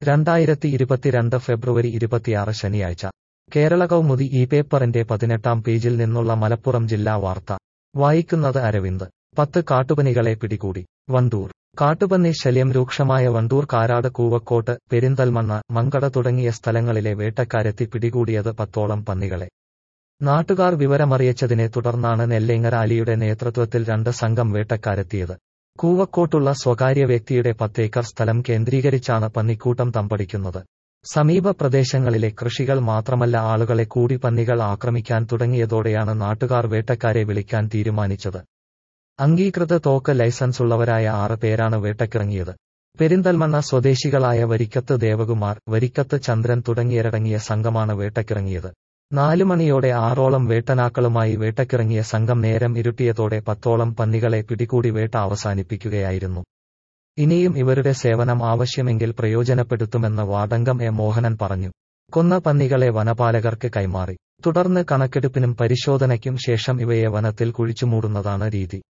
രണ്ടായിരത്തി ഇരുപത്തിരണ്ട് ഫെബ്രുവരി ഇരുപത്തിയാറ് ശനിയാഴ്ച കേരള കൗമുദി ഈ പേപ്പറിന്റെ പതിനെട്ടാം പേജിൽ നിന്നുള്ള മലപ്പുറം ജില്ലാ വാർത്ത വായിക്കുന്നത് അരവിന്ദ് പത്ത് കാട്ടുപന്നികളെ പിടികൂടി വണ്ടൂർ കാട്ടുപന്നി ശല്യം രൂക്ഷമായ വണ്ടൂർ കാരാട് കൂവക്കോട്ട് പെരിന്തൽമണ്ണ മങ്കട തുടങ്ങിയ സ്ഥലങ്ങളിലെ വേട്ടക്കാരെത്തി പിടികൂടിയത് പത്തോളം പന്നികളെ നാട്ടുകാർ വിവരമറിയിച്ചതിനെ തുടർന്നാണ് നെല്ലേങ്ങര അലിയുടെ നേതൃത്വത്തിൽ രണ്ട് സംഘം വേട്ടക്കാരെത്തിയത് കൂവക്കോട്ടുള്ള സ്വകാര്യ വ്യക്തിയുടെ പത്തേക്കർ സ്ഥലം കേന്ദ്രീകരിച്ചാണ് പന്നിക്കൂട്ടം തമ്പടിക്കുന്നത് സമീപ പ്രദേശങ്ങളിലെ കൃഷികൾ മാത്രമല്ല ആളുകളെ കൂടി പന്നികൾ ആക്രമിക്കാൻ തുടങ്ങിയതോടെയാണ് നാട്ടുകാർ വേട്ടക്കാരെ വിളിക്കാൻ തീരുമാനിച്ചത് അംഗീകൃത തോക്ക് ലൈസൻസുള്ളവരായ ആറ് പേരാണ് വേട്ടക്കിറങ്ങിയത് പെരിന്തൽമണ്ണ സ്വദേശികളായ വരിക്കത്ത് ദേവകുമാർ വരിക്കത്ത് ചന്ദ്രൻ തുടങ്ങിയരടങ്ങിയ സംഘമാണ് വേട്ടക്കിറങ്ങിയത് നാലുമണിയോടെ ആറോളം വേട്ടനാക്കളുമായി വേട്ടക്കിറങ്ങിയ സംഘം നേരം ഇരുട്ടിയതോടെ പത്തോളം പന്നികളെ പിടികൂടി വേട്ട അവസാനിപ്പിക്കുകയായിരുന്നു ഇനിയും ഇവരുടെ സേവനം ആവശ്യമെങ്കിൽ പ്രയോജനപ്പെടുത്തുമെന്ന് വാടങ്കം എ മോഹനൻ പറഞ്ഞു കൊന്ന പന്നികളെ വനപാലകർക്ക് കൈമാറി തുടർന്ന് കണക്കെടുപ്പിനും പരിശോധനയ്ക്കും ശേഷം ഇവയെ വനത്തിൽ കുഴിച്ചുമൂടുന്നതാണ് രീതി